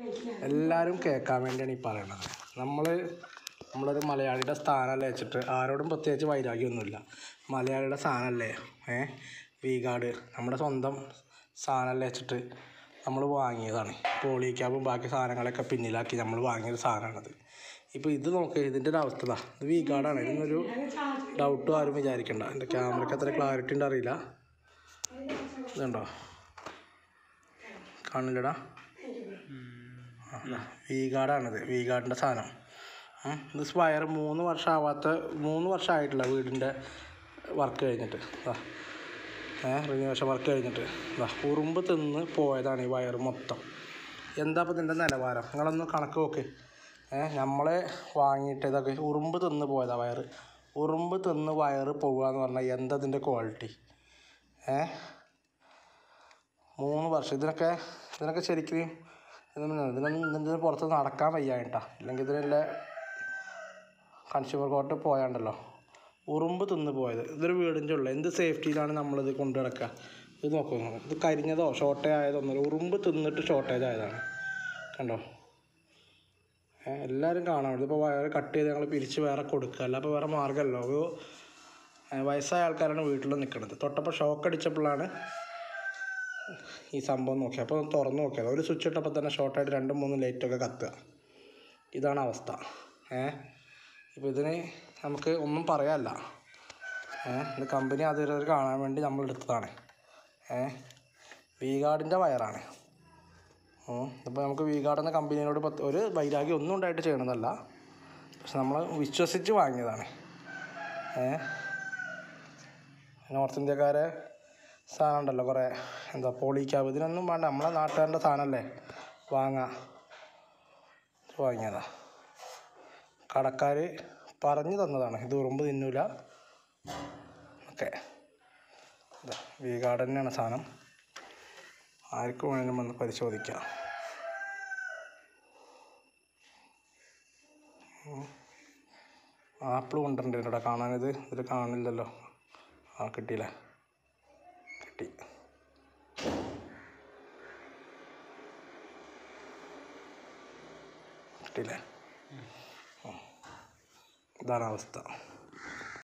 എല്ലാവരും കേൾക്കാൻ വേണ്ടിയാണ് ഈ പറയണത് നമ്മൾ നമ്മളൊരു മലയാളിയുടെ സ്ഥാനമല്ലേ വെച്ചിട്ട് ആരോടും പ്രത്യേകിച്ച് വൈരാഗ്യമൊന്നുമില്ല മലയാളിയുടെ സ്ഥാനമല്ലേ ഏ വീഗാർഡ് നമ്മുടെ സ്വന്തം സാധനമല്ലേ വെച്ചിട്ട് നമ്മൾ വാങ്ങിയതാണ് പോളി ക്യാബും ബാക്കി സാധനങ്ങളൊക്കെ പിന്നിലാക്കി നമ്മൾ വാങ്ങിയൊരു സാധനമാണത് ഇപ്പോൾ ഇത് നോക്ക് ഇതിൻ്റെ ഒരു അവസ്ഥ ഇതാ ഇത് വീഗാർഡാണ് ഇതിനൊരു ഡൗട്ടും ആരും വിചാരിക്കണ്ട എൻ്റെ ക്യാമറയ്ക്ക് അത്ര ക്ലാരിറ്റി ഉണ്ട് അറിയില്ല ഇതുണ്ടോ കാണില്ലടാ വി ഗാർഡാണിത് വി ഗാർഡിൻ്റെ സാധനം ഉം. ഇത് സ്പയർ മൂന്ന് വർഷം ആവാത്ത മൂന്ന് വർഷമായിട്ടില്ല വീടിൻ്റെ വർക്ക് കഴിഞ്ഞിട്ട് ദാ ഏ റിനോവേഷൻ വർക്ക് കഴിഞ്ഞിട്ട് ദാ ഉറുമ്പ് തിന്ന് പോയതാണ് ഈ വയർ മൊത്തം എന്താ ഇപ്പം ഇതിൻ്റെ നിലവാരം നിങ്ങളൊന്ന് കണക്ക് നോക്ക് ഏ നമ്മളെ വാങ്ങിയിട്ട് ഇതൊക്കെ ഉറുമ്പ് തിന്ന് പോയതാ വയർ ഉറുമ്പ് തിന്ന് വയർ പോകുക എന്ന് പറഞ്ഞാൽ എന്താ ഇതിൻ്റെ ക്വാളിറ്റി ഏ മൂന്ന് വർഷം ഇതിനൊക്കെ ഇതിനൊക്കെ ശരിക്കും ഇതിനൊന്നും ഇതിനൊന്നും ഇതിന് പുറത്ത് നടക്കാൻ വയ്യായിട്ടാ ഇല്ലെങ്കിൽ ഇതിനുള്ള കൺസ്യൂമർ കോർട്ട് പോയാണ്ടല്ലോ ഉറുമ്പ് തിന്ന് പോയത് ഇതൊരു വീടിൻ്റെ ഉള്ളിൽ എന്ത് സേഫ്റ്റിയിലാണ് നമ്മളിത് കൊണ്ടു നടക്കുക ഇത് നോക്കൂ നിങ്ങൾ ഇത് കരിഞ്ഞതോ ഷോർട്ടേജ് ആയതൊന്നുമില്ല ഉറുമ്പ് തിന്നിട്ട് ഷോർട്ടേജ് ആയതാണ് കണ്ടോ ഏ, എല്ലാവരും കാണാൻ വേണ്ടി ഇപ്പോൾ വയറ് കട്ട് ചെയ്ത് ഞങ്ങൾ പിരിച്ച് വേറെ കൊടുക്കുക അല്ല അപ്പോൾ വേറെ മാർഗ്ഗമല്ലോ ഒരു ഏ, വയസ്സായ ആൾക്കാരാണ് വീട്ടിൽ നിൽക്കുന്നത് തൊട്ടപ്പോൾ ഷോക്ക് അടിച്ചപ്പോഴാണ് ഈ സംഭവം നോക്കി അപ്പോൾ ഒന്ന് തുറന്ന് നോക്കിയത് ഒരു സ്വിച്ച് ഇട്ടപ്പോൾ തന്നെ ഷോർട്ടായിട്ട് രണ്ടും മൂന്നും ലൈറ്റൊക്കെ കത്തുക ഇതാണ് അവസ്ഥ ഏ ഇപ്പോൾ ഇതിന് നമുക്ക് ഒന്നും പറയാനല്ല ഏ ഇത് കമ്പനി അധികൃതർ കാണാൻ വേണ്ടി നമ്മൾ എടുത്തതാണ് ഏ വി ഗാർഡിൻ്റെ വയറാണ് ഇപ്പോൾ നമുക്ക് വി ഗാർഡ് എന്ന കമ്പനിയോട് പത്ത് ഒരു വൈരാഗ്യം ഒന്നും ഉണ്ടായിട്ട് ചെയ്യണതല്ല പക്ഷെ നമ്മൾ വിശ്വസിച്ച് വാങ്ങിയതാണ് ഏ നോർത്ത് ഇന്ത്യക്കാരെ സാധനം ഉണ്ടല്ലോ കുറേ എന്താ പോളിക്യാബ് ഇതിനൊന്നും വേണ്ട നമ്മളെ നാട്ടുകാരുടെ സാധനമല്ലേ വാങ്ങാം വാങ്ങിയതാ കടക്കാർ പറഞ്ഞു തന്നതാണ് ഇത് ഉറുമ്പ് തിന്നൂല ഓക്കെ ഇതാ വി ഗാർഡ് തന്നെയാണ് സാധനം ആർക്കും വേണമെങ്കിലും വന്ന് പരിശോധിക്കാം ആപ്പിൾ കൊണ്ടുവരണ്ടേ ഇവിടെ കാണാനിത് ഇതിൽ കാണില്ലല്ലോ ആ കിട്ടിയില്ലേ കിട്ടി കിട്ടിയില്ലേ ഉം. ഇതാണ് അവസ്ഥ